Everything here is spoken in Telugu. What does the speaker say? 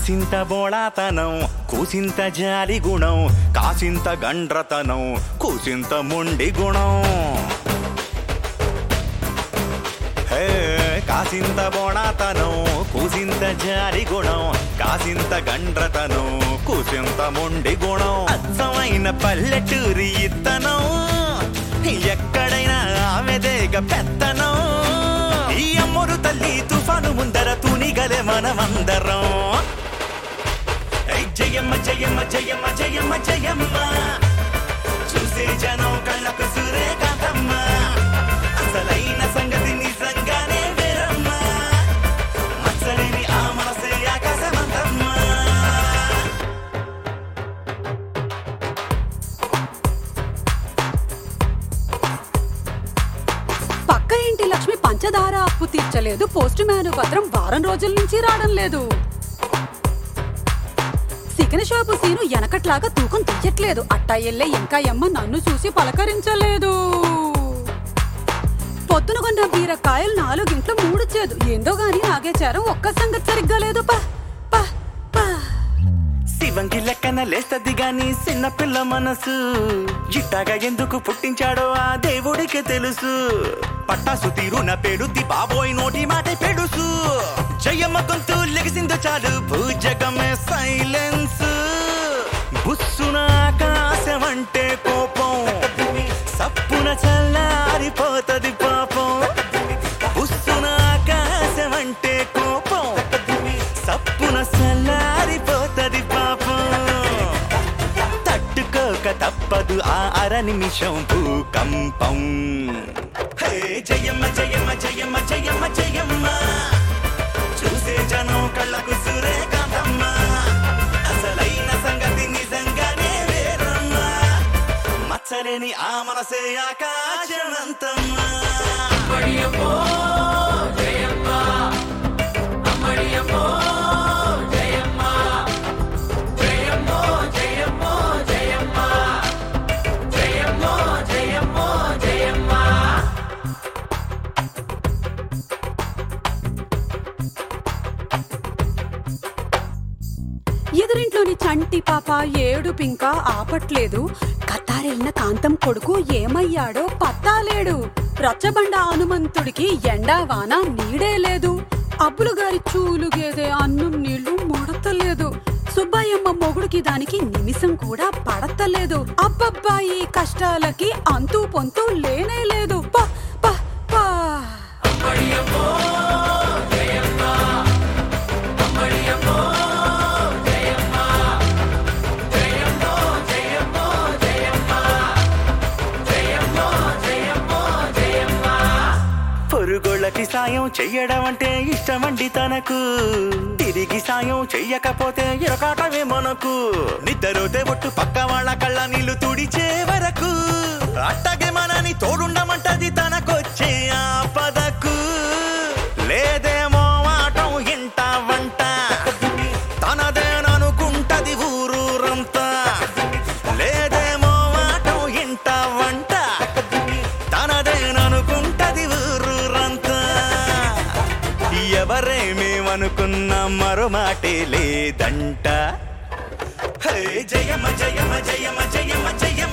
కాసింత బోళాతనం కూసింత జాలి గుణం కాసింత గండ్రతనం కూసింత మొండి గుణం హే, కాసింత బోణాతనం కూసింత జారి గుణం కాసింత గండ్రతనం కూసింత మొండి గుణం అచ్చమైన పల్లెటూరి ఇత్తనం ఎక్కడైనా ఆమెదేగ పెత్తనం ఈ అమ్మోరు తల్లి తుఫాను ముందర తూనిగలే మనమందరం ఐ జయమ్మ జయమ్మ జయమ్మ జయమ్మ జయమ్మ చూసే జనం కళ్ళకు సూర్యకాంతమ్మ అసలైన సంగతి నిజంగానే వేరమ్మ మచ్చలేని ఆ మనసే ఆకాశమంతమ్మ పక్క ఇంటి లక్ష్మి పంచదార అప్పు తీర్చలేదు పోస్ట్ మ్యాన్ పత్రం వారం రోజుల నుంచి రావడం లేదు సికన షాపు సీను వెనకట్లాగా తూకం తీయట్లేదు అట్టా ఎల్లే ఇంకా ఎమ్మ నన్ను చూసి పలకరించలేదు పొద్దున కొన్న బీరకాయలు నాలుగింట్లో మూడు చేదు ఏందో గాని నాగేచారం ఒక్క సంగతి సరిగ్గా లేదు పా పా పా శివంగి లెక్కన లేస్తది గాని చిన్న పిల్ల మనసు ఇట్టాగా ఎందుకు పుట్టించాడో ఆ దేవుడికి తెలుసు పట్టాసు తీరున పెడుద్ది బాబోయ్ నోటి మాట పెడుసు జయమ్మ గొంతు లెగిసిందో చాలు భూజగమే సైలెన్స్ బుస్సున ఆకాశం అంటే కోపం సప్పున చల్లారిపోతది పాపం బుస్సున ఆకాశం అంటే కోపం సప్పున చల్లారిపోతది పాపం తట్టుకోక తప్పదు ఆ అర నిమిషం భూకంపం హే జయమ్మ జయమ్మ జయమ్మ జయమ్మ జయమ్మ చూసే జనం కళ్ళకు సూర్యకాంతమ్మ అసలైన సంగతి నిజంగానే వేరమ్మ మచ్చలేని ఆ మనసే ఆకాశమంతమ్మ ఎదురింట్లోని చంటి పాప ఏడు పింక ఆపట్లేదు కత్తారెళ్ళిన కాంతం కొడుకు ఏమయ్యాడో పత్తాలేడు రచ్చబండ హనుమంతుడికి ఎండా వాన నీడే లేదు అబ్బులు గారి చూలు గేదె అన్నం నీళ్లు ముడతలేదు సుబ్బయ్యమ్మ మొగుడికి దానికి నిమిషం కూడా పడతలేదు అబ్బబ్బా ఈ కష్టాలకి అంతు పొంతు లేనే లేదు పా పా పా పొరుగోళ్ళకి సాయం చెయ్యడం అంటే ఇష్టమండి తనకు తిరిగి సాయం చెయ్యకపోతే ఇరకాటమే మనకు నిద్రపోతే ఒట్టు పక్క వాళ్ళ కళ్ళ నీళ్లు తుడిచే వరకు అట్టగే మనని తోడుండమంటది తనకొచ్చే ఆపదకు లేదేమో ఆటం ఇంట వంట తనదేననుకుంటది ఊరూరంతా లేదేమో ఆటం ఇంట వంట తనదేననుకుంటది ఊరూరంతా ఎవరేమేమనుకున్నా మరో మాటే లేదంట హే జయమ జయమ జయమ జయమ జయ